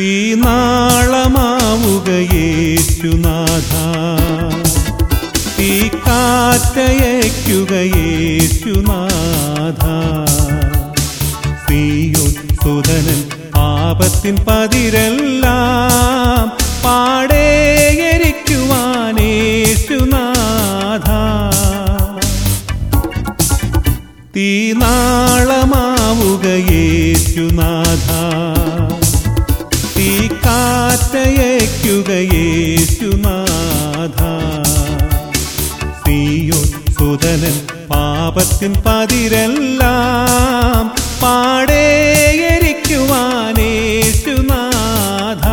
തീനാളമാവുകയേശുനാഥ തീ കാറ്റയയ്ക്കുകയേശുനാഥ തീയൊത്തുതനൻ പാപത്തിൻ പതിരെല്ലാം പാടേയരിക്കുവാനേശുനാഥ തീനാളമാവുകയേശുനാഥ തീ കാറ്റയയ്ക്കുകയേശുനാഥ തീയോ സുതനൻ പാപത്തിൻ പതിരെല്ലാം പാടേയരിക്കുവാനേശുനാഥ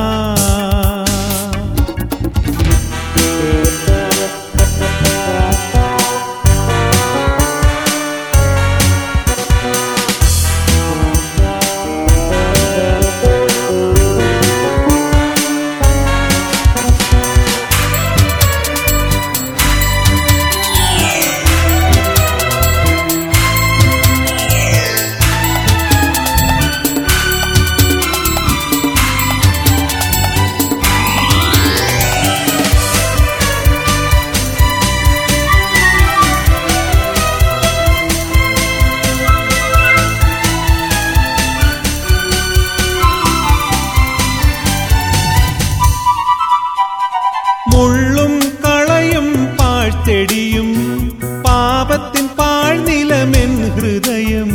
മുള്ളും കളയും പാഴ്ചെടിയും പാപത്തിൻ പാഴ്നിലമെൻ ഹൃദയം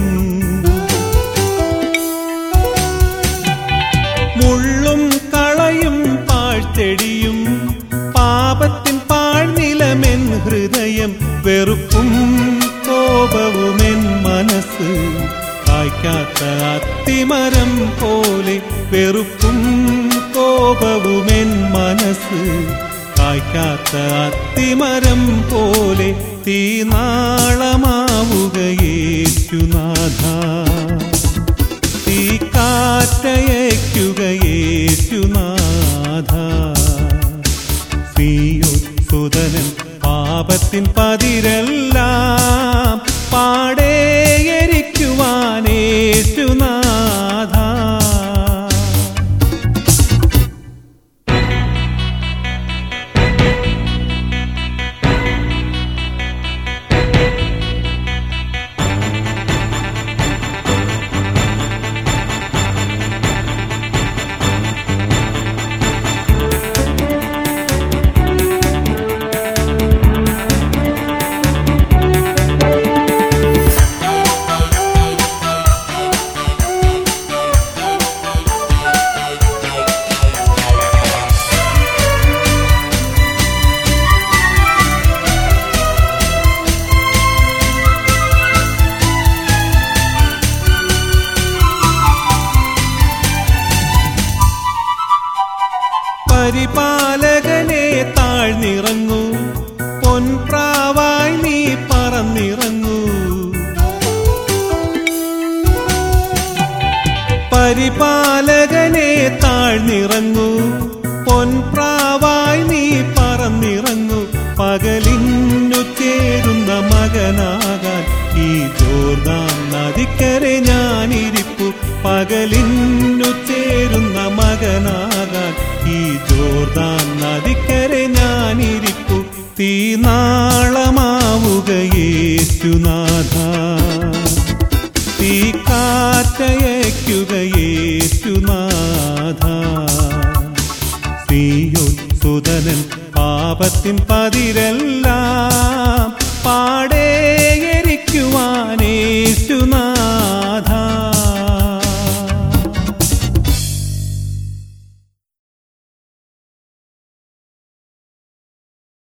മുള്ളും കളയും പാഴ്ചെടിയും പാപത്തിൻ പാഴ്നിലമെൻ ഹൃദയം വെറുപ്പും കോപവുമെൻ മനസ്സ് കായ്ക്കാത്ത അത്തിമരം പോലെ വെറുപ്പും കോപവുമെൻ മനസ്സ് കായ്ക്കാത്ത അത്തിമരം പോലെ തീനാളമാവുകയേശുനാഥ തീ കാറ്റയയ്ക്കുകയേശുനാഥ തീയോ സുതനൻ പാപത്തിൻ പതിരെല്ലാം പാടേയരിക്കുവാനേശുനാഥ പരിപാലകനെ താഴ്ന്നിറങ്ങൂ പൊൻപ്രാവായി നീ പറന്നിറങ്ങൂ പരിപാലകനെ താഴ്ന്നിറങ്ങൂ പൊൻപ്രാവായി നീ പറന്നിറങ്ങൂ പകലിന്നു ചേരുന്ന മകനാകാൻ ഈ ജോർദാൻ നദിക്കരെ ഞാനിരിപ്പു പകലിന്നു ചേരുന്ന മകനാകാൻ ഈ ജോർദാൻ നദിക്കരെ ഞാനിരിപ്പു തീനാളമാവുകയേശുനാഥ തീ കാറ്റയയ്ക്കുകയേശുനാഥ തീയോ സുതനൻ പാപത്തിൻ പതിരെല്ലാം പാടേയരിക്കുവാൻ